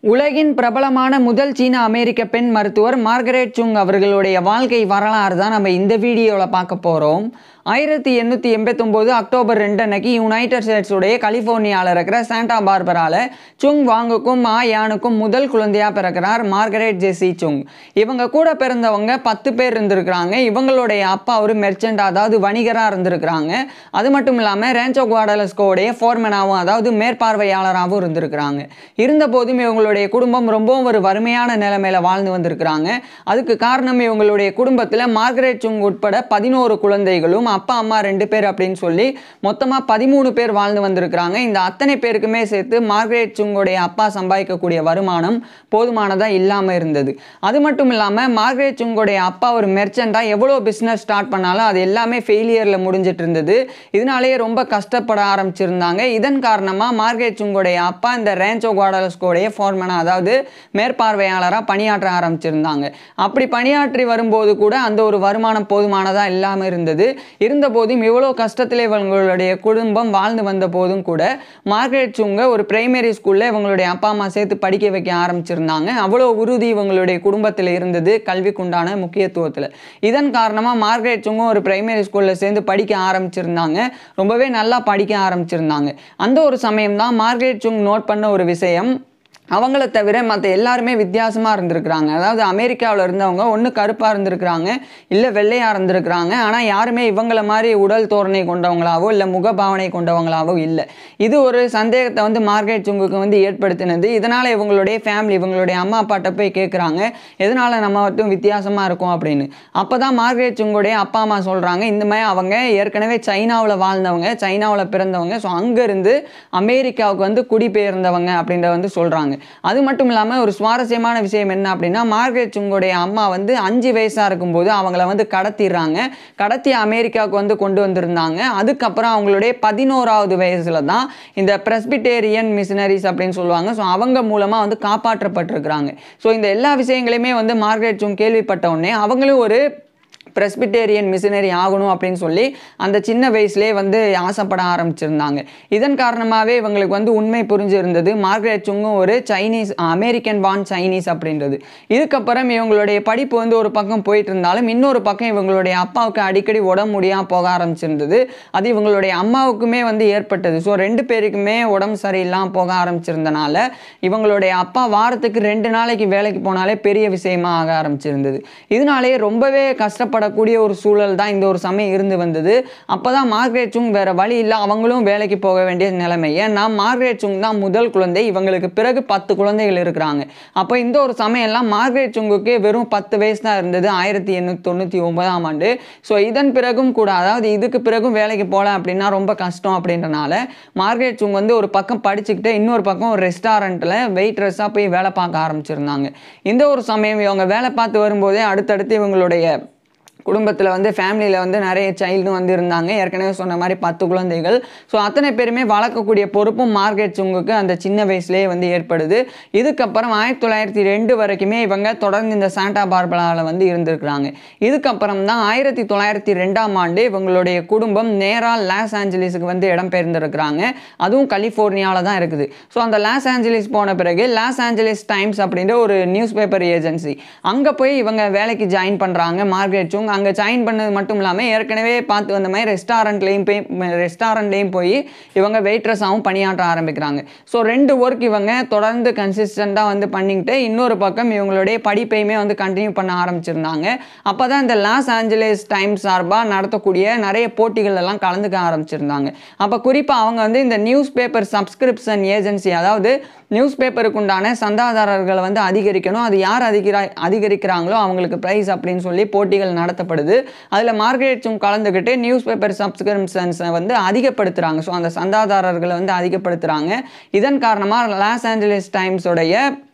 உலகின் பிரபலமான முதல் சீன அமெரிக்க பெண் மருத்துவர் மார்கரெட் சுங் அவர்களுடைய வாழ்க்கை வரலாறு தான் நம்ம இந்த வீடியோவில் பார்க்க போகிறோம் ஆயிரத்தி எண்ணூற்றி எண்பத்தொம்போது அக்டோபர் ரெண்டு அன்னைக்கு யுனைடெட் ஸ்டேட்ஸுடைய கலிஃபோர்னியாவில் இருக்கிற சாண்டா பார்பரால சுங் வாங்குக்கும் மா யானுக்கும் முதல் குழந்தையாக பிறக்கிறார் மார்கரெட் ஜெசி சுங் இவங்க கூட பிறந்தவங்க பத்து பேர் இருந்திருக்கிறாங்க இவங்களுடைய அப்பா ஒரு மெர்ச்சன்ட் அதாவது வணிகராக இருந்திருக்கிறாங்க அது மட்டும் இல்லாமல் ரேஞ்சோ குவாடலஸ்கோடைய ஃபோர்மனாகவும் அதாவது மேற்பார்வையாளராகவும் இருந்திருக்கிறாங்க இருந்தபோதும் இவங்களுடைய குடும்பம் ரொம்பவும் ஒரு வறுமையான நிலைமையில வாழ்ந்து வந்திருக்கிறாங்க அதுக்கு காரணம் இவங்களுடைய குடும்பத்தில் மார்கரெட் சுங் உட்பட பதினோரு குழந்தைகளும் அப்பா அம்மா ரெண்டு பேர் அப்படின்னு சொல்லி மொத்தமாக பதிமூணு பேர் வாழ்ந்து வந்திருக்கிறாங்க இந்த அத்தனை பேருக்குமே சேர்த்து மார்கரெட் சுங்குடைய அப்பா சம்பாதிக்கக்கூடிய வருமானம் போதுமானதாக இல்லாமல் இருந்தது அது மட்டும் இல்லாமல் மார்கரெட் சுங்குடைய அப்பா ஒரு மெர்ச்சண்டாக எவ்வளோ பிஸ்னஸ் ஸ்டார்ட் பண்ணாலும் அது எல்லாமே ஃபெயிலியரில் முடிஞ்சிட்டு இருந்தது இதனாலேயே ரொம்ப கஷ்டப்பட ஆரம்பிச்சிருந்தாங்க இதன் காரணமாக மார்கரெட் சுங்குடைய அப்பா இந்த ரேஞ்சோ குவாடலஸ்கோடைய ஃபோர்மனா அதாவது மேற்பார்வையாளராக பணியாற்ற ஆரம்பிச்சிருந்தாங்க அப்படி பணியாற்றி வரும்போது கூட அந்த ஒரு வருமானம் போதுமானதாக இல்லாமல் இருந்தது இருந்தபோதும் இவ்வளோ கஷ்டத்தில் இவங்களுடைய குடும்பம் வாழ்ந்து வந்த போதும் கூட மார்கரெட் சுங்க ஒரு பிரைமரி ஸ்கூலில் இவங்களுடைய அப்பா அம்மா சேர்த்து படிக்க வைக்க ஆரம்பிச்சிருந்தாங்க அவ்வளோ உறுதி இவங்களுடைய குடும்பத்தில் இருந்தது கல்விக்குண்டான முக்கியத்துவத்தில் இதன் காரணமாக மார்கரெட் சுங்கும் ஒரு பிரைமரி ஸ்கூலில் சேர்ந்து படிக்க ஆரம்பிச்சிருந்தாங்க ரொம்பவே நல்லா படிக்க ஆரம்பிச்சிருந்தாங்க அந்த ஒரு சமயம் தான் மார்கரெட் சுங் நோட் பண்ண ஒரு விஷயம் அவங்கள தவிர மற்ற எல்லாருமே வித்தியாசமாக இருந்திருக்கிறாங்க அதாவது அமெரிக்காவில் இருந்தவங்க ஒன்று கருப்பாக இருந்திருக்கிறாங்க இல்லை வெள்ளையாக இருந்திருக்கிறாங்க ஆனால் யாருமே இவங்கள மாதிரி உடல் தோரணை கொண்டவங்களாவோ இல்லை முகபாவனை கொண்டவங்களாவோ இல்லை இது ஒரு சந்தேகத்தை வந்து மார்கரெட் சுங்குக்கு வந்து ஏற்படுத்தினது இதனால் இவங்களுடைய ஃபேமிலி இவங்களுடைய அம்மா அப்பாட்ட போய் கேட்குறாங்க எதனால் நம்ம மட்டும் வித்தியாசமாக இருக்கும் அப்படின்னு அப்போ தான் மார்கரெட் சுங்குடைய அப்பா அம்மா சொல்கிறாங்க இந்த மாதிரி அவங்க ஏற்கனவே சைனாவில் வாழ்ந்தவங்க சைனாவில் பிறந்தவங்க ஸோ அங்கேருந்து அமெரிக்காவுக்கு வந்து குடிபெயர்ந்தவங்க அப்படின்றத வந்து சொல்கிறாங்க அது மட்டும் இல்லாமல் ஒரு சுவாரஸ்யமான விஷயம் என்ன அப்படின்னா மார்கரெட் சுங்குடைய அம்மா வந்து அஞ்சு வயசாக இருக்கும்போது அவங்கள வந்து கடத்திடுறாங்க கடத்தி அமெரிக்காவுக்கு வந்து கொண்டு வந்திருந்தாங்க அதுக்கப்புறம் அவங்களுடைய பதினோராவது வயசுல தான் இந்த பிரஸ்பிட்டேரியன் மிஷினரிஸ் அப்படின்னு சொல்லுவாங்க ஸோ அவங்க மூலமாக வந்து காப்பாற்றப்பட்டிருக்கிறாங்க ஸோ இந்த எல்லா விஷயங்களையுமே வந்து மார்கரெட் சுங் கேள்விப்பட்ட உடனே அவங்களும் ஒரு பிரஸ்பிட்டேரியன் மிஷினரி ஆகணும் அப்படின்னு சொல்லி அந்த சின்ன வயசுலேயே வந்து ஆசைப்பட ஆரம்பிச்சிருந்தாங்க இதன் காரணமாகவே இவங்களுக்கு வந்து உண்மை புரிஞ்சிருந்தது மார்கரெட் சுங்கும் ஒரு சைனீஸ் அமெரிக்கன் பான் சைனீஸ் அப்படின்றது இதுக்கப்புறம் இவங்களுடைய படிப்பு வந்து ஒரு பக்கம் போயிட்டு இருந்தாலும் இன்னொரு பக்கம் இவங்களுடைய அப்பாவுக்கு அடிக்கடி உடம்பு முடியாமல் போக ஆரம்பிச்சிருந்தது அது இவங்களுடைய அம்மாவுக்குமே வந்து ஏற்பட்டது ஸோ ரெண்டு பேருக்குமே உடம்பு சரியில்லாமல் போக ஆரம்பிச்சிருந்தனால இவங்களுடைய அப்பா வாரத்துக்கு ரெண்டு நாளைக்கு வேலைக்கு போனாலே பெரிய விஷயமா ஆக ஆரம்பிச்சிருந்தது இதனாலேயே ரொம்பவே கஷ்டப்படக்கூடிய ஒரு சூழல் தான் இந்த ஒரு சமயம் இருந்து வந்தது அப்போ தான் மார்கரெட் சுங் வேற வழி இல்லை அவங்களும் வேலைக்கு போக வேண்டிய நிலைமை ஏன்னா மார்கரெட் சுங் தான் முதல் குழந்தை இவங்களுக்கு பிறகு பத்து குழந்தைகள் இருக்கிறாங்க அப்போ இந்த ஒரு சமயம்லாம் மார்கரெட் சுங்குக்கு வெறும் பத்து வயசு தான் இருந்தது ஆயிரத்தி எண்ணூற்றி தொண்ணூற்றி ஒன்பதாம் ஆண்டு ஸோ இதன் பிறகும் கூட அதாவது இதுக்கு பிறகும் வேலைக்கு போகல அப்படின்னா ரொம்ப கஷ்டம் அப்படின்றனால மார்கரெட் சுங் வந்து ஒரு பக்கம் படிச்சுக்கிட்டு இன்னொரு பக்கம் ஒரு ரெஸ்டாரண்ட்டில் வெயிட்ரஸாக போய் வேலை பார்க்க ஆரம்பிச்சிருந்தாங்க இந்த ஒரு சமயம் இவங்க வேலை பார்த்து வரும்போதே அடுத்தடுத்து இவங்களுடைய குடும்பத்தில் வந்து ஃபேமிலியில் வந்து நிறைய சைல்டும் வந்து இருந்தாங்க ஏற்கனவே சொன்ன மாதிரி பத்து குழந்தைகள் ஸோ அத்தனை பேருமே வளர்க்கக்கூடிய பொறுப்பும் மார்கெட் சுங்குக்கு அந்த சின்ன வயசுலேயே வந்து ஏற்படுது இதுக்கப்புறம் ஆயிரத்தி தொள்ளாயிரத்தி ரெண்டு வரைக்குமே இவங்க தொடர்ந்து இந்த சாண்டா பார்பலாவில் வந்து இருந்திருக்கிறாங்க இதுக்கப்புறம் தான் ஆயிரத்தி தொள்ளாயிரத்தி ரெண்டாம் ஆண்டு இவங்களுடைய குடும்பம் நேராக லாஸ் ஆஞ்சலிஸுக்கு வந்து இடம்பெயர்ந்திருக்கிறாங்க அதுவும் கலிஃபோர்னியாவில் தான் இருக்குது ஸோ அந்த லாஸ் ஆஞ்சலிஸ் போன பிறகு லாஸ் ஆஞ்சலிஸ் டைம்ஸ் அப்படின்ற ஒரு நியூஸ் பேப்பர் ஏஜென்சி அங்கே போய் இவங்க வேலைக்கு ஜாயின் பண்ணுறாங்க மார்கரெட் சுங் அங்கே ஜாயின் பண்ணது மட்டும் இல்லாமல் ஏற்கனவே பார்த்து வந்த மாதிரி ரெஸ்டாரண்ட்லேயும் போய் ரெஸ்டாரண்ட்லேயும் போய் இவங்க வெயிட்ரஸாகவும் பணியாற்ற ஆரம்பிக்கிறாங்க ஸோ ரெண்டு ஒர்க் இவங்க தொடர்ந்து கன்சிஸ்டண்ட்டாக வந்து பண்ணிக்கிட்டு இன்னொரு பக்கம் இவங்களுடைய படிப்பையுமே வந்து கண்டினியூ பண்ண ஆரம்பிச்சிருந்தாங்க அப்போ தான் இந்த லாஸ் ஆஞ்சலேஸ் டைம்ஸ் சார்பாக நடத்தக்கூடிய நிறைய போட்டிகள் எல்லாம் கலந்துக்க ஆரம்பிச்சிருந்தாங்க அப்போ குறிப்பாக அவங்க வந்து இந்த நியூஸ் பேப்பர் சப்ஸ்கிரிப்ஷன் ஏஜென்சி அதாவது நியூஸ் பேப்பருக்கு உண்டான சந்தாதாரர்களை வந்து அதிகரிக்கணும் அது யார் அதிகரா அதிகரிக்கிறாங்களோ அவங்களுக்கு ப்ரைஸ் அப்படின்னு சொல்லி போட்டிகள் நடத்தப்படுது அதில் மார்கரெட் சும் கலந்துக்கிட்டு நியூஸ் பேப்பர் சப்ஸ்கிரிப்ஷன்ஸை வந்து அதிகப்படுத்துகிறாங்க ஸோ அந்த சந்தாதாரர்களை வந்து அதிகப்படுத்துகிறாங்க இதன் காரணமாக லாஸ் ஏஞ்சலிஸ் டைம்ஸோடைய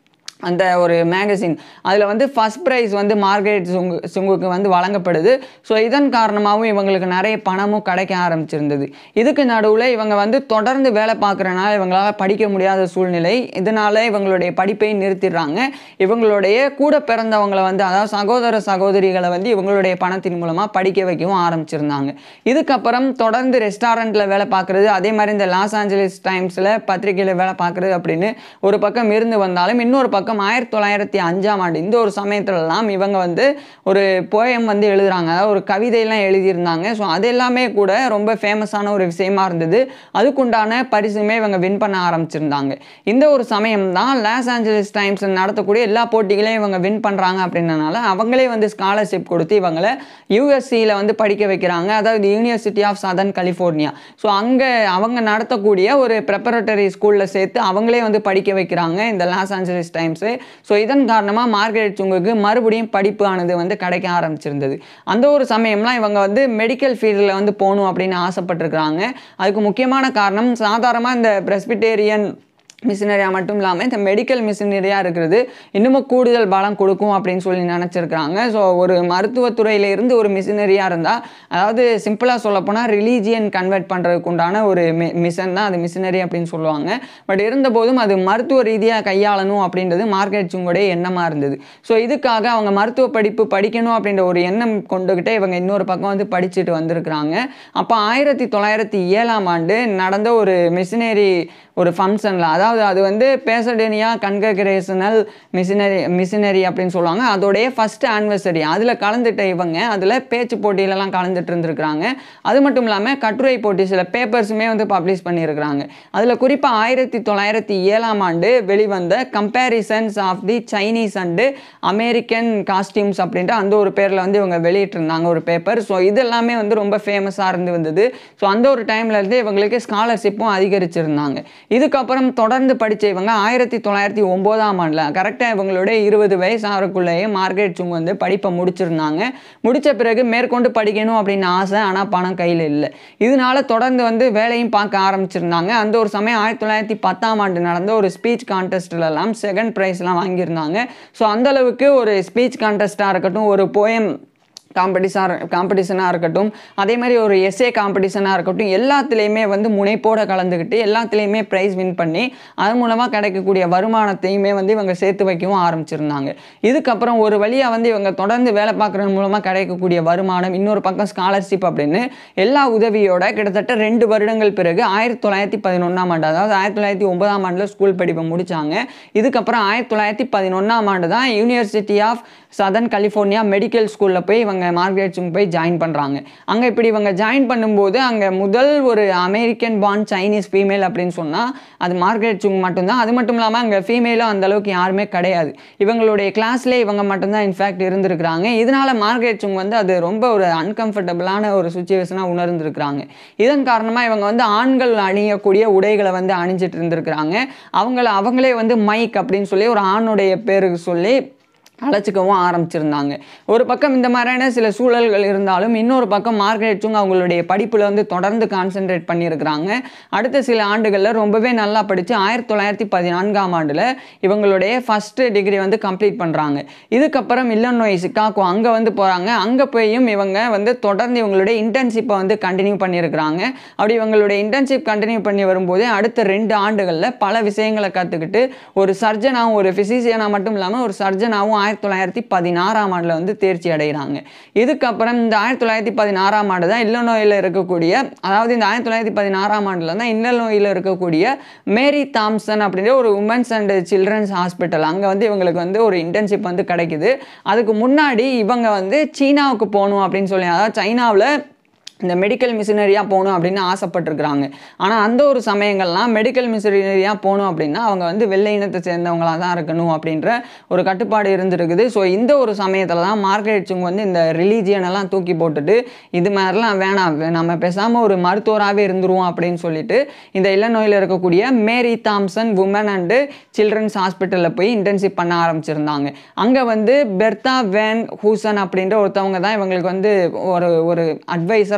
அந்த ஒரு மேகசின் அதில் வந்து ஃபஸ்ட் ப்ரைஸ் வந்து மார்கரெட் சுங்கு சுங்குக்கு வந்து வழங்கப்படுது ஸோ இதன் காரணமாகவும் இவங்களுக்கு நிறைய பணமும் கிடைக்க ஆரம்பிச்சிருந்தது இதுக்கு நடுவில் இவங்க வந்து தொடர்ந்து வேலை பார்க்குறனால இவங்களால் படிக்க முடியாத சூழ்நிலை இதனால் இவங்களுடைய படிப்பை நிறுத்திடுறாங்க இவங்களுடைய கூட பிறந்தவங்களை வந்து அதாவது சகோதர சகோதரிகளை வந்து இவங்களுடைய பணத்தின் மூலமாக படிக்க வைக்கவும் ஆரம்பிச்சிருந்தாங்க இதுக்கப்புறம் தொடர்ந்து ரெஸ்டாரண்ட்டில் வேலை பார்க்குறது அதே மாதிரி இந்த லாஸ் ஆஞ்சலிஸ் டைம்ஸில் பத்திரிகையில் வேலை பார்க்குறது அப்படின்னு ஒரு பக்கம் இருந்து வந்தாலும் இன்னொரு பக்கம் ஆயிரத்தி தொள்ளாயிரத்தி அஞ்சாம் ஆண்டு இந்த ஒரு சமயத்துலலாம் இவங்க வந்து ஒரு போயம் வந்து எழுதுறாங்க அதாவது ஒரு கவிதையெல்லாம் எழுதியிருந்தாங்க ஸோ அது எல்லாமே கூட ரொம்ப ஃபேமஸான ஒரு விஷயமா இருந்தது அதுக்குண்டான பரிசுமே இவங்க வின் பண்ண ஆரம்பிச்சிருந்தாங்க இந்த ஒரு சமயம் தான் லாஸ் ஆஞ்சலிஸ் டைம்ஸ் நடத்தக்கூடிய எல்லா போட்டிகளையும் இவங்க வின் பண்ணுறாங்க அப்படின்றனால அவங்களே வந்து ஸ்காலர்ஷிப் கொடுத்து இவங்களை யூஎஸ்சியில் வந்து படிக்க வைக்கிறாங்க அதாவது university of southern California so அங்கே அவங்க நடத்தக்கூடிய ஒரு ப்ரெப்பரேட்டரி ஸ்கூலில் சேர்த்து அவங்களே வந்து படிக்க வைக்கிறாங்க இந்த லாஸ் ஆஞ்சலிஸ் டைம்ஸு ஸோ இதன் காரணமாக மார்கரெட் சுங்குக்கு மறுபடியும் படிப்பு ஆனது வந்து கிடைக்க ஆரம்பிச்சிருந்தது அந்த ஒரு சமயம்லாம் இவங்க வந்து மெடிக்கல் ஃபீல்டில் வந்து போகணும் அப்படின்னு ஆசைப்பட்டிருக்கிறாங்க அதுக்கு முக்கியமான காரணம் சாதாரணமாக இந்த பிரஸ்பிட்டேரியன் மிஷினரியாக மட்டும் இல்லாமல் இந்த மெடிக்கல் மிஷினரியாக இருக்கிறது இன்னமும் கூடுதல் பலம் கொடுக்கும் அப்படின்னு சொல்லி நினச்சிருக்கிறாங்க ஸோ ஒரு மருத்துவத்துறையில இருந்து ஒரு மிஷினரியாக இருந்தால் அதாவது சிம்பிளாக சொல்லப்போனால் ரிலீஜியன் கன்வெர்ட் பண்ணுறதுக்கு உண்டான ஒரு மி மிஷன் தான் அது மிஷினரி அப்படின்னு சொல்லுவாங்க பட் இருந்தபோதும் அது மருத்துவ ரீதியாக கையாளணும் அப்படின்றது மார்க்கெட் சுங்குடைய எண்ணமாக இருந்தது ஸோ இதுக்காக அவங்க மருத்துவ படிப்பு படிக்கணும் அப்படின்ற ஒரு எண்ணம் கொண்டுக்கிட்டே இவங்க இன்னொரு பக்கம் வந்து படிச்சுட்டு வந்திருக்கிறாங்க அப்போ ஆயிரத்தி தொள்ளாயிரத்தி ஏழாம் ஆண்டு நடந்த ஒரு மிஷினரி ஒரு ஃபங்க்ஷனில் அதாவது அது வந்து பேசடேனியா கன்கக்ரேஷனல் மிஷினரி மிஷினரி அப்படின்னு சொல்லுவாங்க அதோடைய ஃபஸ்ட் ஆனிவர்சரி அதில் கலந்துட்ட இவங்க அதில் பேச்சு போட்டியிலலாம் கலந்துட்டு இருந்திருக்கிறாங்க அது மட்டும் இல்லாமல் கட்டுரை போட்டி சில பேப்பர்ஸுமே வந்து பப்ளிஷ் பண்ணியிருக்கிறாங்க அதில் குறிப்பாக ஆயிரத்தி தொள்ளாயிரத்தி ஏழாம் ஆண்டு வெளிவந்த comparisons of the Chinese and American costumes அப்படின்ற அந்த ஒரு பேரில் வந்து இவங்க வெளியிட்டிருந்தாங்க ஒரு பேப்பர் ஸோ இது எல்லாமே வந்து ரொம்ப ஃபேமஸாக இருந்து வந்தது ஸோ அந்த ஒரு டைம்ல இருந்து இவங்களுக்கு ஸ்காலர்ஷிப்பும் அதிகரிச்சிருந்தாங்க இதுக்கப்புறம் தொடர்ந்து படித்த இவங்க ஆயிரத்தி தொள்ளாயிரத்தி ஒம்போதாம் ஆண்டில் கரெக்டாக இவங்களுடைய இருபது வயசு ஆகிறக்குள்ளேயே மார்கரெட் சுங் வந்து படிப்பை முடிச்சிருந்தாங்க முடித்த பிறகு மேற்கொண்டு படிக்கணும் அப்படின்னு ஆசை ஆனால் பணம் கையில் இல்லை இதனால தொடர்ந்து வந்து வேலையும் பார்க்க ஆரம்பிச்சிருந்தாங்க அந்த ஒரு சமயம் ஆயிரத்தி தொள்ளாயிரத்தி பத்தாம் ஆண்டு நடந்த ஒரு ஸ்பீச் கான்டெஸ்ட்லலாம் செகண்ட் ப்ரைஸ்லாம் வாங்கியிருந்தாங்க ஸோ அந்தளவுக்கு ஒரு ஸ்பீச் கான்டெஸ்ட்டாக இருக்கட்டும் ஒரு போயம் காம்படிஷாக காம்படிஷனாக இருக்கட்டும் அதே மாதிரி ஒரு எஸ்ஏ காம்படிஷனாக இருக்கட்டும் எல்லாத்துலேயுமே வந்து முனைப்போட கலந்துக்கிட்டு எல்லாத்துலேயுமே ப்ரைஸ் வின் பண்ணி அது மூலமாக கிடைக்கக்கூடிய வருமானத்தையுமே வந்து இவங்க சேர்த்து வைக்கவும் ஆரம்பிச்சிருந்தாங்க இதுக்கப்புறம் ஒரு வழியாக வந்து இவங்க தொடர்ந்து வேலை பார்க்குறது மூலமாக கிடைக்கக்கூடிய வருமானம் இன்னொரு பக்கம் ஸ்காலர்ஷிப் அப்படின்னு எல்லா உதவியோட கிட்டத்தட்ட ரெண்டு வருடங்கள் பிறகு ஆயிரத்தி தொள்ளாயிரத்தி பதினொன்றாம் ஆண்டு அதாவது ஆயிரத்தி தொள்ளாயிரத்தி ஒன்பதாம் ஆண்டில் ஸ்கூல் படிப்பை முடித்தாங்க இதுக்கப்புறம் ஆயிரத்தி தொள்ளாயிரத்தி பதினொன்றாம் ஆண்டு தான் university of southern California medical ஸ்கூலில் போய் இவங்க மார்கரெட் சுங் போய் ஜாயின் பண்ணுறாங்க அங்கே இப்படி இவங்க ஜாயின் பண்ணும்போது அங்கே முதல் ஒரு அமெரிக்கன் பார்ன் சைனீஸ் ஃபீமேல் அப்படின்னு சொன்னால் அது மார்கரெட் சுங் மட்டும்தான் அது மட்டும் இல்லாமல் அங்கே ஃபீமேலும் அந்த அளவுக்கு யாருமே கிடையாது இவங்களுடைய கிளாஸ்லேயே இவங்க மட்டும்தான் இன்ஃபேக்ட் இருந்திருக்கிறாங்க இதனால மார்கரெட் சுங் வந்து அது ரொம்ப ஒரு அன்கம்ஃபர்டபுளான ஒரு சுச்சுவேஷனாக உணர்ந்திருக்கிறாங்க இதன் காரணமாக இவங்க வந்து ஆண்கள் அணியக்கூடிய உடைகளை வந்து அணிஞ்சிட்டு இருந்திருக்கிறாங்க அவங்கள அவங்களே வந்து மைக் அப்படின்னு சொல்லி ஒரு ஆணுடைய பேருக்கு சொல்லி அழைச்சிக்கவும் ஆரம்பிச்சிருந்தாங்க ஒரு பக்கம் இந்த மாதிரியான சில சூழல்கள் இருந்தாலும் இன்னொரு பக்கம் மார்கரெட் சுங் அவங்களுடைய படிப்பில் வந்து தொடர்ந்து கான்சென்ட்ரேட் பண்ணியிருக்கிறாங்க அடுத்த சில ஆண்டுகளில் ரொம்பவே நல்லா படித்து ஆயிரத்தி தொள்ளாயிரத்தி பதினான்காம் ஆண்டில் இவங்களுடைய ஃபஸ்ட்டு டிகிரி வந்து கம்ப்ளீட் பண்ணுறாங்க இதுக்கப்புறம் இல்லனோய் சிக்காகோ அங்கே வந்து போகிறாங்க அங்கே போயும் இவங்க வந்து தொடர்ந்து இவங்களுடைய இன்டர்ன்ஷிப்பை வந்து கண்டினியூ பண்ணியிருக்கிறாங்க அப்படி இவங்களுடைய இன்டர்ன்ஷிப் கண்டினியூ பண்ணி வரும்போது அடுத்த ரெண்டு ஆண்டுகளில் பல விஷயங்களை கற்றுக்கிட்டு ஒரு சர்ஜனாகவும் ஒரு ஃபிசிஷியனாக மட்டும் இல்லாமல் ஒரு சர்ஜனாகவும் ஆயிரத்தி தொள்ளாயிரத்தி பதினாறாம் ஆண்டில் வந்து தேர்ச்சி அடைகிறாங்க இதுக்கப்புறம் இந்த ஆயிரத்தி தொள்ளாயிரத்தி பதினாறாம் ஆண்டு தான் இல்லநோயில் இருக்கக்கூடிய அதாவது இந்த ஆயிரத்தி தொள்ளாயிரத்தி பதினாறாம் ஆண்டில் தான் இல்லநோயில் இருக்கக்கூடிய மேரி தாம்சன் அப்படின்ற ஒரு உமன்ஸ் அண்ட் சில்ட்ரன்ஸ் ஹாஸ்பிட்டல் அங்கே வந்து இவங்களுக்கு வந்து ஒரு இன்டர்ன்ஷிப் வந்து கிடைக்குது அதுக்கு முன்னாடி இவங்க வந்து சீனாவுக்கு போகணும் அப்படின்னு சொல்லி அதாவது சைனாவில் இந்த மெடிக்கல் மிஷினரியாக போகணும் அப்படின்னு ஆசைப்பட்டிருக்கிறாங்க ஆனால் அந்த ஒரு சமயங்கள்லாம் மெடிக்கல் மிஷினரியாக போகணும் அப்படின்னா அவங்க வந்து வெள்ளை இனத்தை சேர்ந்தவங்களாக தான் இருக்கணும் அப்படின்ற ஒரு கட்டுப்பாடு இருந்திருக்குது ஸோ இந்த ஒரு சமயத்தில் தான் மார்க்கெட் சுங் வந்து இந்த ரிலீஜியன் எல்லாம் தூக்கி போட்டுட்டு இது மாதிரிலாம் வேணாம் நம்ம பேசாமல் ஒரு மருத்துவராகவே இருந்துருவோம் அப்படின்னு சொல்லிட்டு இந்த இளநோயில் இருக்கக்கூடிய Mary Thompson woman and children's ஹாஸ்பிட்டலில் போய் இன்டர்ன்ஷிப் பண்ண ஆரம்பிச்சிருந்தாங்க அங்கே வந்து பெர்தா வேன் ஹூசன் அப்படின்ற ஒருத்தவங்க தான் இவங்களுக்கு வந்து ஒரு ஒரு அட்வைசராக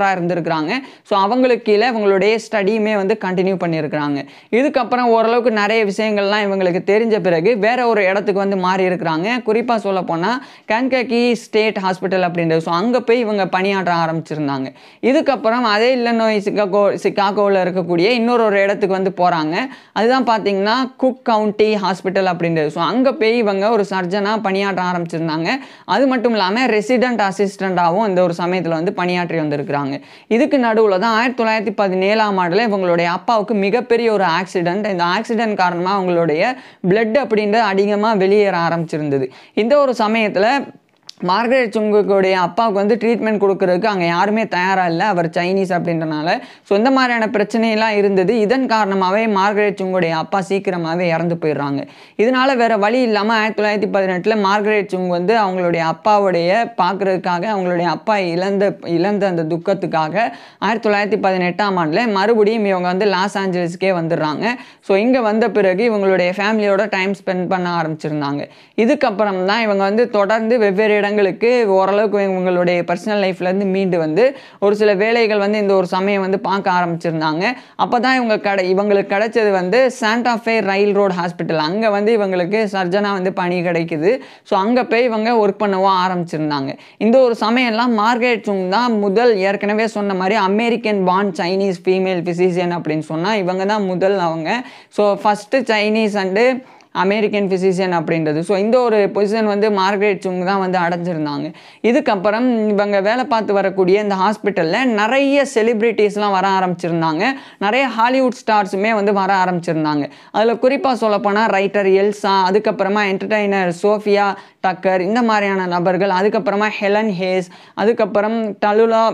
ப்ரொஃபஸராக இருந்திருக்கிறாங்க ஸோ அவங்களுக்கு கீழே இவங்களுடைய ஸ்டடியுமே வந்து கண்டினியூ பண்ணியிருக்கிறாங்க இதுக்கப்புறம் ஓரளவுக்கு நிறைய விஷயங்கள்லாம் இவங்களுக்கு தெரிஞ்ச பிறகு வேற ஒரு இடத்துக்கு வந்து மாறி இருக்கிறாங்க குறிப்பாக சொல்ல போனால் கன்கக்கி ஸ்டேட் ஹாஸ்பிட்டல் அப்படின்றது ஸோ அங்கே போய் இவங்க பணியாற்ற ஆரம்பிச்சிருந்தாங்க இதுக்கப்புறம் அதே இல்லைனோய் சிக்காகோ சிக்காகோவில் இருக்கக்கூடிய இன்னொரு ஒரு இடத்துக்கு வந்து போகிறாங்க அதுதான் பார்த்தீங்கன்னா குக் கவுண்டி ஹாஸ்பிட்டல் அப்படின்றது ஸோ அங்கே போய் இவங்க ஒரு சர்ஜனாக பணியாற்ற ஆரம்பிச்சிருந்தாங்க அது மட்டும் இல்லாமல் ரெசிடென்ட் அசிஸ்டண்ட்டாகவும் இந்த ஒரு சமயத்தில் வந்து பணியாற்றி வந்திருக்கிறாங்க இதுக்கு நடுவில் தான் ஆயிரத்தி தொள்ளாயிரத்தி பதினேழாம் ஆண்டில் இவங்களுடைய அப்பாவுக்கு மிகப்பெரிய ஒரு ஆக்சிடென்ட் இந்த ஆக்சிடென்ட் காரணமாக அவங்களுடைய பிளட் அப்படின்றது அதிகமாக வெளியேற ஆரம்பிச்சிருந்தது இந்த ஒரு சமயத்தில் மார்கரெட் சுங்குடைய அப்பாவுக்கு வந்து ட்ரீட்மெண்ட் கொடுக்கறதுக்கு அங்கே யாருமே தயாராக இல்லை அவர் சைனீஸ் அப்படின்றனால ஸோ இந்த மாதிரியான பிரச்சனையெல்லாம் இருந்தது இதன் காரணமாகவே மார்கரெட் சுங்குடைய அப்பா சீக்கிரமாகவே இறந்து போயிடுறாங்க இதனால வேற வழி இல்லாமல் ஆயிரத்தி தொள்ளாயிரத்தி பதினெட்டில் மார்கரெட் சுங் வந்து அவங்களுடைய அப்பாவுடைய பார்க்குறதுக்காக அவங்களுடைய அப்பா இழந்த இழந்த அந்த துக்கத்துக்காக ஆயிரத்தி தொள்ளாயிரத்தி பதினெட்டாம் ஆண்டில் மறுபடியும் இவங்க வந்து லாஸ் ஆஞ்சலஸ்க்கே வந்துடுறாங்க ஸோ இங்கே வந்த பிறகு இவங்களுடைய ஃபேமிலியோட டைம் ஸ்பெண்ட் பண்ண ஆரம்பிச்சிருந்தாங்க இதுக்கப்புறம் தான் இவங்க வந்து தொடர்ந்து வெவ்வேறு இடங்களுக்கு ஓரளவுக்கு இவங்களுடைய பர்சனல் லைஃப்லேருந்து மீண்டு வந்து ஒரு சில வேலைகள் வந்து இந்த ஒரு சமயம் வந்து பார்க்க ஆரம்பிச்சிருந்தாங்க அப்போ தான் இவங்க கடை இவங்களுக்கு கிடைச்சது வந்து சாண்டாஃபே ரயில் ரோடு ஹாஸ்பிட்டல் அங்கே வந்து இவங்களுக்கு சர்ஜனாக வந்து பணி கிடைக்குது ஸோ அங்கே போய் இவங்க ஒர்க் பண்ணவும் ஆரம்பிச்சிருந்தாங்க இந்த ஒரு சமயம்லாம் மார்கரெட் சுங் தான் முதல் ஏற்கனவே சொன்ன மாதிரி American born Chinese female physician அப்படின்னு சொன்னால் இவங்க தான் முதல் அவங்க so first Chinese and American physician அப்படின்றது ஸோ இந்த ஒரு பொசிஷன் வந்து மார்கரெட் சுங் தான் வந்து அடைஞ்சிருந்தாங்க இதுக்கப்புறம் இவங்க வேலை பார்த்து வரக்கூடிய இந்த ஹாஸ்பிட்டலில் நிறைய செலிப்ரிட்டிஸ்லாம் வர ஆரம்பிச்சிருந்தாங்க நிறைய ஹாலிவுட் ஸ்டார்ஸுமே வந்து வர ஆரம்பிச்சிருந்தாங்க அதில் குறிப்பாக சொல்லப்போனால் ரைட்டர் எல்சா அதுக்கப்புறமா என்டர்டைனர் சோஃபியா டக்கர் இந்த மாதிரியான நபர்கள் அதுக்கப்புறமா ஹெலன் ஹேஸ் அதுக்கப்புறம் டலுலா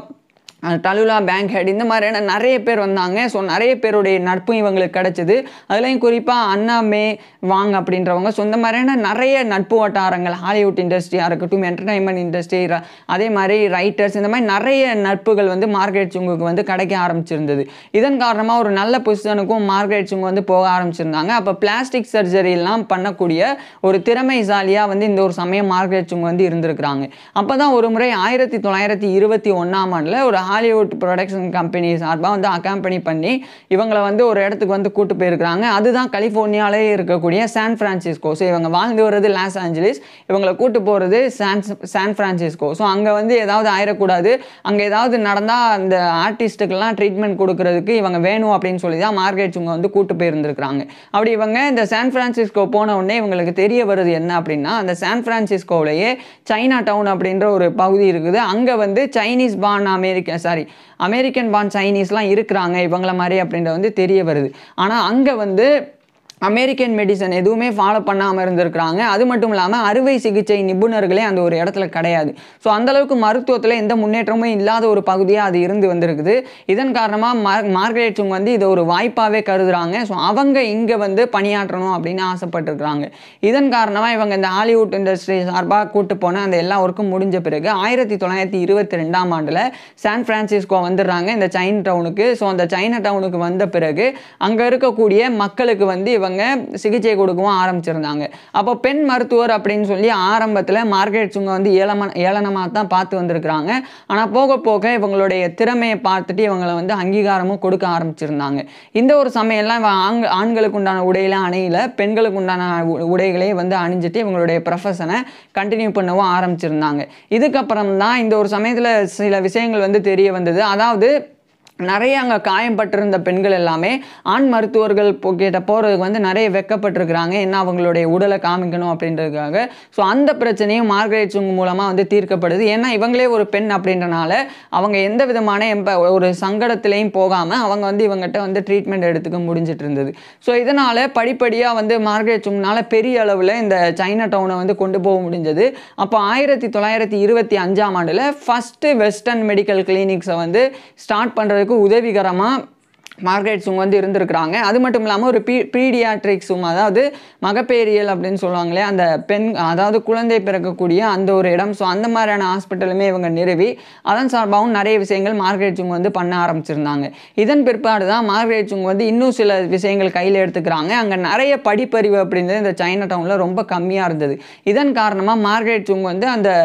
டலுலா பேங்க் ஹெட் இந்த மாதிரியான நிறைய பேர் வந்தாங்க ஸோ நிறைய பேருடைய நட்பும் இவங்களுக்கு கிடைச்சிது அதுலேயும் குறிப்பாக அண்ணா மே வாங் அப்படின்றவங்க ஸோ இந்த மாதிரியான நிறைய நட்பு வட்டாரங்கள் ஹாலிவுட் இண்டஸ்ட்ரியாக இருக்கட்டும் என்டர்டைன்மெண்ட் இண்டஸ்ட்ரி அதே மாதிரி ரைட்டர்ஸ் இந்த மாதிரி நிறைய நட்புகள் வந்து மார்கரெட் சுங்குக்கு வந்து கிடைக்க ஆரம்பிச்சிருந்தது இதன் காரணமாக ஒரு நல்ல பொசிஷனுக்கும் மார்கரெட் சுங் வந்து போக ஆரம்பிச்சிருந்தாங்க அப்போ பிளாஸ்டிக் சர்ஜரிலாம் பண்ணக்கூடிய ஒரு திறமைசாலியாக வந்து இந்த ஒரு சமயம் மார்கரெட் சுங் வந்து இருந்திருக்கிறாங்க அப்போ தான் ஒரு முறை ஆயிரத்தி தொள்ளாயிரத்தி இருபத்தி ஒன்றாம் ஆண்டில் ஒரு ஹாலிவுட் ப்ரொடக்ஷன் கம்பெனி சார்பாக வந்து அக்காம்பனி பண்ணி இவங்களை வந்து ஒரு இடத்துக்கு வந்து கூட்டு போயிருக்கிறாங்க அதுதான் கலிஃபோர்னியாலே இருக்கக்கூடிய சான் ஃப்ரான்சிஸ்கோ ஸோ இவங்க வாழ்ந்து வர்றது லாஸ் ஆஞ்சலிஸ் இவங்களை கூட்டு போகிறது சான் சான் ஃப்ரான்சிஸ்கோ ஸோ அங்கே வந்து ஏதாவது ஆயிடக்கூடாது அங்கே ஏதாவது நடந்தால் அந்த ஆர்டிஸ்ட்டுக்கெல்லாம் ட்ரீட்மெண்ட் கொடுக்கறதுக்கு இவங்க வேணும் அப்படின்னு சொல்லி தான் மார்க்கெட்ஸ் இவங்க வந்து கூட்டு போயிருந்திருக்கிறாங்க அப்படி இவங்க இந்த சான் ஃப்ரான்சிஸ்கோ போன உடனே இவங்களுக்கு தெரிய வருது என்ன அப்படின்னா அந்த சான் ஃப்ரான்சிஸ்கோவிலேயே சைனா டவுன் அப்படின்ற ஒரு பகுதி இருக்குது அங்கே வந்து Chinese born America sorry American born சைனீஸ்லாம் இருக்கிறாங்க இவங்கள மாதிரி அப்படின்றது வந்து தெரிய வருது ஆனால் அங்கே வந்து அமெரிக்கன் மெடிசன் எதுவுமே ஃபாலோ பண்ணாமல் இருந்திருக்கிறாங்க அது மட்டும் இல்லாமல் அறுவை சிகிச்சை நிபுணர்களே அந்த ஒரு இடத்துல கிடையாது ஸோ அந்தளவுக்கு மருத்துவத்தில் எந்த முன்னேற்றமும் இல்லாத ஒரு பகுதியாக அது இருந்து வந்திருக்குது இதன் காரணமாக மார் மார்கரெட் சுங் வந்து இதை ஒரு வாய்ப்பாகவே கருதுறாங்க ஸோ அவங்க இங்கே வந்து பணியாற்றணும் அப்படின்னு ஆசைப்பட்டிருக்கிறாங்க இதன் காரணமாக இவங்க இந்த ஹாலிவுட் இண்டஸ்ட்ரி சார்பாக கூட்டு போன அந்த எல்லா ஒர்க்கும் முடிஞ்ச பிறகு ஆயிரத்தி தொள்ளாயிரத்தி இருபத்தி ரெண்டாம் ஆண்டில் சான் ஃப்ரான்சிஸ்கோ வந்துடுறாங்க இந்த சைனா டவுனுக்கு ஸோ அந்த சைனா டவுனுக்கு வந்த பிறகு அங்கே இருக்கக்கூடிய மக்களுக்கு வந்து இவங்க சிகிச்சை கொடுக்கவும் ஆரம்பிச்சிருந்தாங்க அப்போ பெண் மருத்துவர் அப்படின்னு சொல்லி ஆரம்பத்தில் மார்கரெட் சுங்க வந்து ஏளம ஏளனமாக தான் பார்த்து வந்திருக்கிறாங்க ஆனால் போக போக இவங்களுடைய திறமையை பார்த்துட்டு இவங்களை வந்து அங்கீகாரமும் கொடுக்க ஆரம்பிச்சிருந்தாங்க இந்த ஒரு சமயம்லாம் இவன் ஆண் ஆண்களுக்கு உண்டான உடையில அணையில பெண்களுக்கு உண்டான உ- உடைகளே வந்து அணிஞ்சிட்டு இவங்களுடைய ப்ரொஃபஷனை கண்டினியூ பண்ணவும் ஆரம்பிச்சிருந்தாங்க இதுக்கப்புறம் தான் இந்த ஒரு சமயத்தில் சில விஷயங்கள் வந்து தெரிய வந்தது அதாவது நிறைய அங்கே காயம்பட்டிருந்த பெண்கள் எல்லாமே ஆண் மருத்துவர்கள் போ- கிட்ட போகிறதுக்கு வந்து நிறைய வெக்கப்பட்டிருக்கிறாங்க என்ன அவங்களுடைய உடலை காமிக்கணும் அப்படின்றதுக்காக ஸோ அந்த பிரச்சனையும் மார்கரெட் சுங் மூலமாக வந்து தீர்க்கப்படுது ஏன்னா இவங்களே ஒரு பெண் அப்படின்றனால அவங்க எந்த விதமான எம்ப ஒரு சங்கடத்திலையும் போகாமல் அவங்க வந்து இவங்ககிட்ட வந்து ட்ரீட்மெண்ட் எடுத்துக்க முடிஞ்சிட்டு இருந்தது ஸோ இதனால் படிப்படியாக வந்து மார்கரெட் சுங்னால பெரிய அளவில் இந்த சைனா டவுனை வந்து கொண்டு போக முடிஞ்சது அப்போ ஆயிரத்தி தொள்ளாயிரத்தி இருபத்தி அஞ்சாம் ஆண்டில் ஃபஸ்ட்டு வெஸ்டர்ன் மெடிக்கல் கிளினிக்ஸை வந்து ஸ்டார்ட் பண்ணுறதுக்கு உதவிகரமாக மார்கரெட் சுங் வந்து இருந்திருக்கிறாங்க அது மட்டும் இல்லாமல் ஒரு பீ பீடியாட்ரிக்ஸும் அதாவது மகப்பேரியல் அப்படின்னு சொல்லுவாங்களே அந்த பெண் அதாவது குழந்தை பிறக்கக்கூடிய அந்த ஒரு இடம் ஸோ அந்த மாதிரியான ஹாஸ்பிட்டலுமே இவங்க நிறுவி அதன் சார்பாகவும் நிறைய விஷயங்கள் மார்கரெட் சுங் வந்து பண்ண ஆரம்பிச்சிருந்தாங்க இதன் பிற்பாடு தான் மார்கரெட் சுங் வந்து இன்னும் சில விஷயங்கள் கையில் எடுத்துக்கிறாங்க அங்கே நிறைய படிப்பறிவு அப்படின்றது இந்த சைனா டவுனில் ரொம்ப கம்மியாக இருந்தது இதன் காரணமாக மார்கரெட் சுங் வந்து அந்த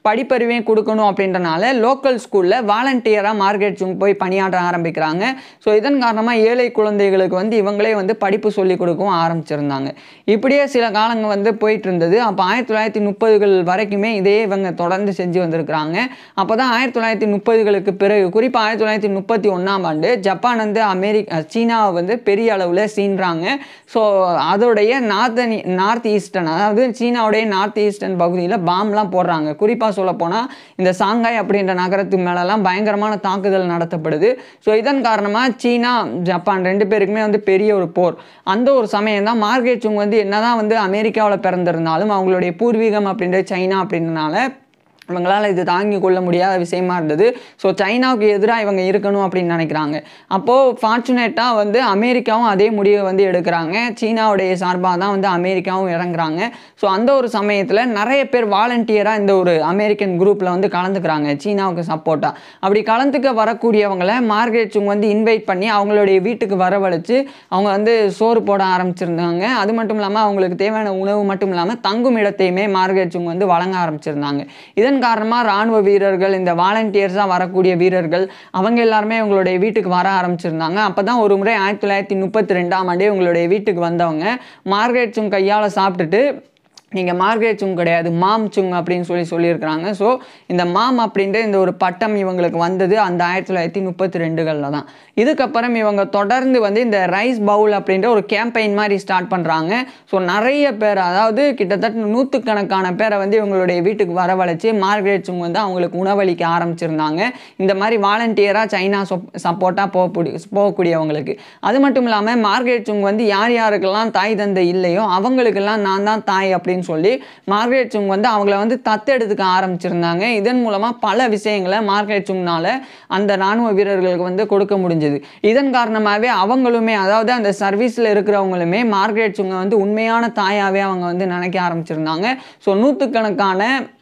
படிப்பறிவையும் கொடுக்கணும் அப்படின்றனால லோக்கல் ஸ்கூலில் வாலண்டியராக மார்கரெட் சுங் போய் பணியாற்ற ஆரம்பிக்கிறாங்க ஸோ இதன் காரணமாக ஏழை குழந்தைகளுக்கு வந்து இவங்களே வந்து படிப்பு சொல்லிக் கொடுக்கவும் ஆரம்பிச்சிருந்தாங்க இப்படியே சில காலங்கள் வந்து போயிட்டு இருந்தது அப்போ ஆயிரத்தி தொள்ளாயிரத்தி முப்பதுகள் வரைக்குமே இதே இவங்க தொடர்ந்து செஞ்சு வந்திருக்கிறாங்க அப்போ தான் ஆயிரத்தி தொள்ளாயிரத்தி முப்பதுகளுக்கு பிறகு குறிப்பாக ஆயிரத்தி தொள்ளாயிரத்தி முப்பத்தி ஒன்றாம் ஆண்டு ஜப்பான் வந்து அமெரிக்கா சீனாவை வந்து பெரிய அளவில் சீன்றாங்க ஸோ அதோடைய நார்த்தன் நார்த் ஈஸ்டர்ன் அதாவது சீனாவுடைய நார்த் ஈஸ்டர்ன் பகுதியில் பாம்லாம் போடுறாங்க குறிப்பாக சொல்லப்போனால் இந்த சாங்காய் அப்படின்ற நகரத்து மேலெல்லாம் பயங்கரமான தாக்குதல் நடத்தப்படுது ஸோ இதன் காரணமாக சீனா ஜப்பான் ரெண்டு பேருக்குமே வந்து பெரிய ஒரு போர் அந்த ஒரு சமயம் தான் மார்கெட் சுங் வந்து என்னதான் வந்து அமெரிக்காவில் பிறந்திருந்தாலும் அவங்களுடைய பூர்வீகம் அப்படின்றது சைனா அப்படின்றனால இவங்களால் இது தாங்கி கொள்ள முடியாத விஷயமா இருந்தது ஸோ சைனாவுக்கு எதிராக இவங்க இருக்கணும் அப்படின்னு நினைக்கிறாங்க அப்போது ஃபார்ச்சுனேட்டாக வந்து அமெரிக்காவும் அதே முடிவை வந்து எடுக்கிறாங்க சீனாவுடைய சார்பாக தான் வந்து அமெரிக்காவும் இறங்குறாங்க ஸோ அந்த ஒரு சமயத்தில் நிறைய பேர் வாலண்டியராக இந்த ஒரு அமெரிக்கன் குரூப்பில் வந்து கலந்துக்கிறாங்க சீனாவுக்கு சப்போர்ட்டாக அப்படி கலந்துக்க வரக்கூடியவங்களை மார்கரெட் சுங் வந்து இன்வைட் பண்ணி அவங்களுடைய வீட்டுக்கு வரவழைச்சு அவங்க வந்து சோறு போட ஆரம்பிச்சிருந்தாங்க அது மட்டும் இல்லாமல் அவங்களுக்கு தேவையான உணவு மட்டும் இல்லாமல் தங்கும் இடத்தையுமே மார்கரெட் சுங் வந்து வழங்க ஆரம்பிச்சிருந்தாங்க இதன் காரணமாக ராணுவ வீரர்கள் இந்த வாலண்டியர்ஸாக வரக்கூடிய வீரர்கள் அவங்க எல்லாருமே இவங்களுடைய வீட்டுக்கு வர ஆரம்பிச்சிருந்தாங்க அப்போ தான் ஒரு முறை ஆயிரத்தி தொள்ளாயிரத்தி முப்பத்தி ரெண்டாம் ஆண்டே இவங்களுடைய வீட்டுக்கு வந்தவங்க மார்கரெட் சுங் கையால் சாப்பிட்டுட்டு நீங்கள் மார்கரெட் சுங் கிடையாது மாம் சுங் அப்படின்னு சொல்லி சொல்லியிருக்கிறாங்க ஸோ இந்த மாம் அப்படின்ற இந்த ஒரு பட்டம் இவங்களுக்கு வந்தது அந்த ஆயிரத்தி தொள்ளாயிரத்தி முப்பத்தி ரெண்டுகளில் தான் இதுக்கப்புறம் இவங்க தொடர்ந்து வந்து இந்த ரைஸ் பவுல் அப்படின்ற ஒரு கேம்பெயின் மாதிரி ஸ்டார்ட் பண்ணுறாங்க ஸோ நிறைய பேர் அதாவது கிட்டத்தட்ட நூற்றுக்கணக்கான பேரை வந்து இவங்களுடைய வீட்டுக்கு வரவழைச்சு மார்கரெட் சுங் வந்து அவங்களுக்கு உணவளிக்க ஆரம்பிச்சிருந்தாங்க இந்த மாதிரி வாலண்டியராக சைனா சப்போர்ட்டாக போகக்கூடிய போகக்கூடியவங்களுக்கு அது மட்டும் இல்லாமல் மார்கரெட் சுங் வந்து யார் யாருக்கெல்லாம் தாய் தந்தை இல்லையோ அவங்களுக்கெல்லாம் நான் தான் தாய் அப்படின்னு சொல்லி மார்கரெட் சுங் வந்து அவங்கள வந்து தத்தெடுத்துக்க ஆரம்பிச்சிருந்தாங்க இதன் மூலமாக பல விஷயங்களை மார்கரெட் சுங்னால அந்த ராணுவ வீரர்களுக்கு வந்து கொடுக்க முடிஞ்சது இதன் காரணமாகவே அவங்களுமே அதாவது அந்த சர்வீஸில் இருக்கிறவங்களுமே மார்கரெட் சுங்கை வந்து உண்மையான தாயாகவே அவங்க வந்து நினைக்க ஆரம்பிச்சிருந்தாங்க ஸோ நூற்றுக்கணக்கான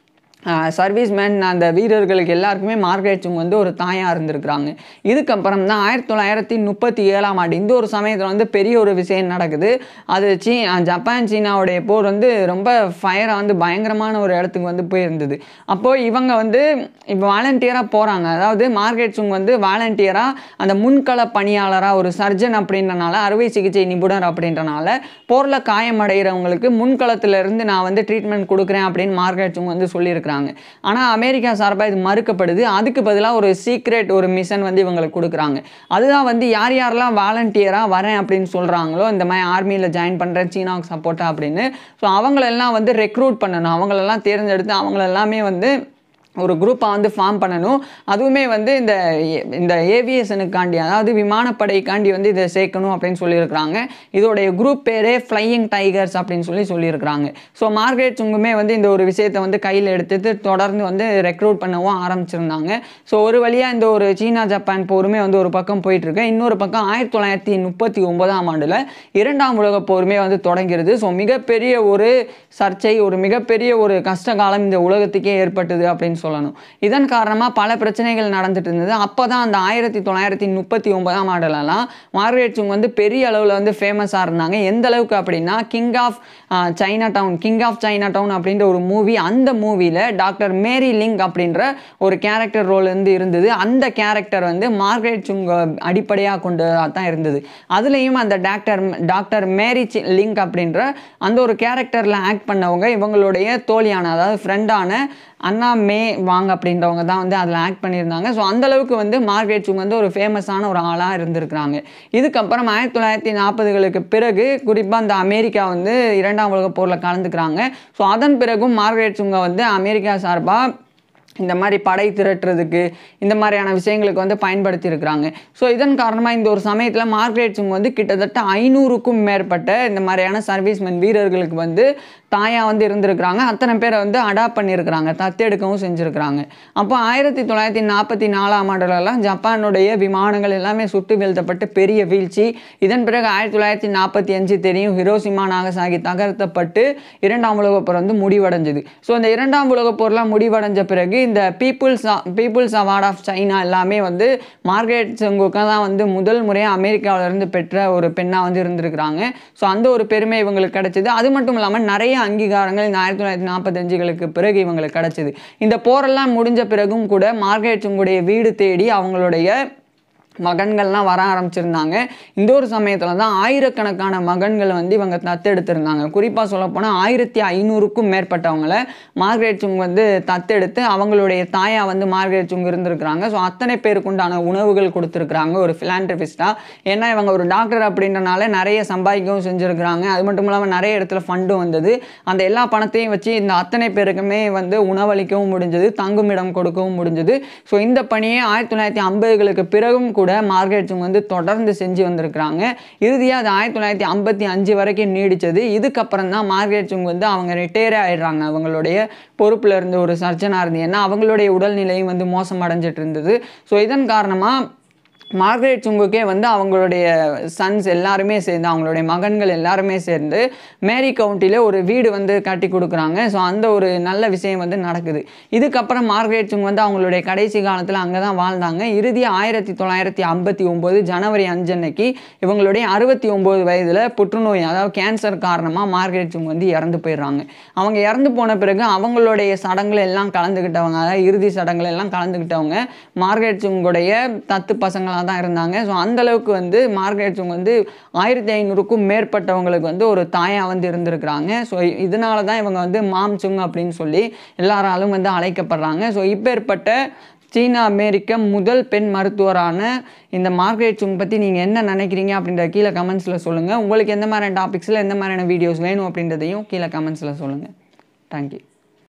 சர்வீஸ் மேன் அந்த வீரர்களுக்கு எல்லாருக்குமே மார்கரெட் சுங் வந்து ஒரு தாயாக இருந்திருக்கிறாங்க இதுக்கப்புறம் தான் ஆயிரத்தி தொள்ளாயிரத்தி முப்பத்தி ஏழாம் ஆண்டு இந்த ஒரு சமயத்தில் வந்து பெரிய ஒரு விஷயம் நடக்குது அது சீ ஜப்பான் சீனாவுடைய போர் வந்து ரொம்ப ஃபயராக வந்து பயங்கரமான ஒரு இடத்துக்கு வந்து போயிருந்தது அப்போது இவங்க வந்து இப்போ வாலண்டியராக போகிறாங்க அதாவது மார்கரெட் சுங் வந்து வாலண்டியராக அந்த முன்கள பணியாளராக ஒரு சர்ஜன் அப்படின்றனால அறுவை சிகிச்சை நிபுணர் அப்படின்றனால போரில் காயமடைகிறவங்களுக்கு முன்களத்திலிருந்து நான் வந்து ட்ரீட்மெண்ட் கொடுக்குறேன் அப்படின்னு மார்கரெட் சுங் வந்து சொல்லியிருக்கிறாங்க ஆனால் அமெரிக்கா சார்பாக இது மறுக்கப்படுது அதுக்கு பதிலாக ஒரு சீக்ரெட் ஒரு மிஷன் வந்து இவங்களுக்கு கொடுக்குறாங்க அதுதான் வந்து யார் யாரெல்லாம் வாலண்டியராக வரேன் அப்படின்னு சொல்கிறாங்களோ இந்த மாதிரி ஆர்மியில் ஜாயின் பண்ணுறேன் சீனாவுக்கு சப்போர்ட்டாக அப்படின்னு ஸோ அவங்களெல்லாம் வந்து ரெக்ரூட் பண்ணணும் அவங்களெல்லாம் தேர்ந்தெடுத்து அவங்களெல்லாமே வந்து ஒரு குரூப்பாக வந்து ஃபார்ம் பண்ணணும் அதுவுமே வந்து இந்த இந்த ஏவியேஷனுக்காண்டி அதாவது விமானப்படைக்காண்டி வந்து இதை சேர்க்கணும் அப்படின்னு சொல்லியிருக்கிறாங்க இதோடைய குரூப் பேரே ஃப்ளையிங் டைகர்ஸ் அப்படின்னு சொல்லி சொல்லியிருக்கிறாங்க ஸோ மார்கரெட் சுங்குமே வந்து இந்த ஒரு விஷயத்தை வந்து கையில் எடுத்துட்டு தொடர்ந்து வந்து ரெக்ரூட் பண்ணவும் ஆரம்பிச்சிருந்தாங்க ஸோ ஒரு வழியாக இந்த ஒரு சீனா ஜப்பான் போருமே வந்து ஒரு பக்கம் போயிட்டு இருக்கு இன்னொரு பக்கம் ஆயிரத்தி தொள்ளாயிரத்தி முப்பத்தி ஒன்பதாம் ஆண்டில் இரண்டாம் உலக போருமே வந்து தொடங்கிறது ஸோ மிகப்பெரிய ஒரு சர்ச்சை ஒரு மிகப்பெரிய ஒரு கஷ்ட காலம் இந்த உலகத்துக்கே ஏற்பட்டது அப்படின்னு சொல்லணும் இதன் காரணமாக பல பிரச்சனைகள் நடந்துட்டு இருந்தது அப்போ தான் அந்த ஆயிரத்தி தொள்ளாயிரத்தி முப்பத்தி ஒன்பதாம் ஆண்டுலலாம் மார்கரெட் சுங் வந்து பெரிய அளவில் வந்து ஃபேமஸாக இருந்தாங்க எந்த அளவுக்கு அப்படின்னா king of Chinatown king of Chinatown அப்படின்ற ஒரு மூவி அந்த மூவியில் டாக்டர் மேரி லிங் அப்படின்ற ஒரு கேரக்டர் ரோல் வந்து இருந்தது அந்த கேரக்டர் வந்து மார்கரெட் சுங் அடிப்படையாக கொண்டு தான் இருந்தது அதுலேயும் அந்த டாக்டர் டாக்டர் மேரி சி- லிங்க் அப்படின்ற அந்த ஒரு கேரக்டரில் ஆக்ட் பண்ணவங்க இவங்களுடைய தோழியான அதாவது ஃப்ரெண்டான அண்ணா மே வாங் அப்படின்றவங்க தான் வந்து அதில் ஆக்ட் பண்ணியிருந்தாங்க ஸோ அந்தளவுக்கு வந்து மார்கரெட் சுங் வந்து ஒரு ஃபேமஸான ஒரு ஆளாக இருந்திருக்கிறாங்க இதுக்கப்புறம் ஆயிரத்தி தொள்ளாயிரத்தி நாற்பதுகளுக்கு பிறகு குறிப்பாக அந்த அமெரிக்கா வந்து இரண்டாம் உலகப் போரில் கலந்துக்கிறாங்க ஸோ அதன் பிறகும் மார்கரெட் சுங்கை வந்து அமெரிக்கா சார்பாக இந்த மாதிரி படை திரட்டுறதுக்கு இந்த மாதிரியான விஷயங்களுக்கு வந்து பயன்படுத்தி இருக்கிறாங்க ஸோ இதன் காரணமாக இந்த ஒரு சமயத்தில் மார்கரெட் சுங் வந்து கிட்டத்தட்ட ஐநூறுக்கும் மேற்பட்ட இந்த மாதிரியான சர்வீஸ்மென் வீரர்களுக்கு வந்து தாயாக வந்து இருந்திருக்கிறாங்க அத்தனை பேரை வந்து அடாப்ட் பண்ணியிருக்கிறாங்க தத்தெடுக்கவும் செஞ்சுருக்கிறாங்க அப்போ ஆயிரத்தி தொள்ளாயிரத்தி நாற்பத்தி நாலாம் ஆண்டுலலாம் ஜப்பானுடைய விமானங்கள் எல்லாமே சுட்டு வீழ்த்தப்பட்டு பெரிய வீழ்ச்சி இதன் பிறகு ஆயிரத்தி தொள்ளாயிரத்தி நாற்பத்தி அஞ்சு தெரியும் ஹிரோசிமா நாகசாகி தகர்த்தப்பட்டு இரண்டாம் உலகப் போர் வந்து முடிவடைஞ்சது ஸோ இந்த இரண்டாம் உலகப் போர்லாம் முடிவடைஞ்ச பிறகு இந்த people's people's award of China எல்லாமே வந்து மார்கரெட் செங்குக்கு தான் வந்து முதல் முறையாக அமெரிக்காவிலேருந்து பெற்ற ஒரு பெண்ணாக வந்து இருந்திருக்கிறாங்க ஸோ அந்த ஒரு பெருமை இவங்களுக்கு கிடைச்சிது அது மட்டும் இல்லாமல் நிறைய அங்கீகாரங்கள் இந்த ஆயிரத்தி தொள்ளாயிரத்தி நாற்பத்தஞ்சுகளுக்கு பிறகு இவங்களுக்கு கிடைச்சிது இந்த போரெல்லாம் முடிஞ்ச பிறகும் கூட மார்கரெட் செங்குடைய வீடு தேடி அவங்களுடைய மகன்கள்லாம் வர ஆரம்பிச்சிருந்தாங்க இந்த ஒரு சமயத்தில் தான் ஆயிரக்கணக்கான மகன்களை வந்து இவங்க தத்தெடுத்திருந்தாங்க குறிப்பாக சொல்லப்போனால் ஆயிரத்தி ஐநூறுக்கும் மேற்பட்டவங்களை மார்கரெட் சுங் வந்து தத்தெடுத்து அவங்களுடைய தாயாக வந்து மார்கரெட் சுங் இருந்திருக்கிறாங்க ஸோ அத்தனை பேருக்கு உண்டான உணவுகள் கொடுத்துருக்குறாங்க ஒரு ஃபிலான்ட்ரிஃபிஸ்டாக ஏன்னா இவங்க ஒரு டாக்டர் அப்படின்றனால நிறைய சம்பாதிக்கவும் செஞ்சுருக்கிறாங்க அது மட்டும் இல்லாமல் நிறைய இடத்துல ஃபண்டும் வந்தது அந்த எல்லா பணத்தையும் வச்சு இந்த அத்தனை பேருக்குமே வந்து உணவளிக்கவும் முடிஞ்சது தங்குமிடம் கொடுக்கவும் முடிஞ்சது ஸோ இந்த பணியை ஆயிரத்தி தொள்ளாயிரத்தி ஐம்பதுகளுக்கு பிறகும் கூட மார்கரெட் சுங் வந்து தொடர்ந்து செஞ்சு வந்திருக்கிறாங்க இறுதியாக அது ஆயிரத்தி தொள்ளாயிரத்தி ஐம்பத்தி அஞ்சு வரைக்கும் நீடிச்சது இதுக்கப்புறம் தான் மார்கரெட் சுங் வந்து அவங்க ரிட்டையர் ஆயிடுறாங்க அவங்களுடைய பொறுப்பில் இருந்து ஒரு சர்ஜனாக இருந்து ஏன்னா அவங்களுடைய உடல்நிலையும் வந்து மோசம் அடைஞ்சிட்டு இருந்தது ஸோ இதன் காரணமாக மார்கரெட் சுங்குக்கே வந்து அவங்களுடைய சன்ஸ் எல்லாருமே சேர்ந்து அவங்களுடைய மகன்கள் எல்லாருமே சேர்ந்து மேரி கவுண்டியில் ஒரு வீடு வந்து கட்டி கொடுக்குறாங்க ஸோ அந்த ஒரு நல்ல விஷயம் வந்து நடக்குது இதுக்கப்புறம் மார்கரெட் சுங் வந்து அவங்களுடைய கடைசி காலத்தில் அங்கே தான் வாழ்ந்தாங்க இறுதியாக ஆயிரத்தி தொள்ளாயிரத்தி ஐம்பத்தி ஒம்பது ஜனவரி அஞ்சு அன்னைக்கு இவங்களுடைய அறுபத்தி ஒம்பது வயதில் புற்றுநோய் அதாவது கேன்சர் காரணமாக மார்கரெட் சுங் வந்து இறந்து போயிடுறாங்க அவங்க இறந்து போன பிறகு அவங்களுடைய சடங்குல எல்லாம் கலந்துக்கிட்டவங்க அதாவது இறுதி சடங்குல எல்லாம் கலந்துக்கிட்டவங்க மார்கரெட் சுங்குடைய தத்து பசங்களாக தான் இருந்தாங்க ஸோ அந்த அளவுக்கு வந்து மார்கரெட் சுங் வந்து ஆயிரத்தி ஐநூறுக்கும் மேற்பட்டவங்களுக்கு வந்து ஒரு தாயாக வந்து இருந்திருக்கிறாங்க ஸோ இதனால தான் இவங்க வந்து மாம் சுங் அப்படின்னு சொல்லி எல்லாராலும் வந்து அழைக்கப்படுறாங்க ஸோ இப்பேற்பட்ட சீனா அமெரிக்க முதல் பெண் மருத்துவரான இந்த மார்கரெட் சுங் பற்றி நீங்கள் என்ன நினைக்கிறீங்க அப்படின்ற கீழே கமெண்ட்ஸில் சொல்லுங்கள் உங்களுக்கு எந்த மாதிரியான டாபிக்ஸில் எந்த மாதிரியான வீடியோஸ் வேணும் அப்படின்றதையும் கீழே கமெண்ட்ஸில் சொல்லுங்கள் தேங்க்யூ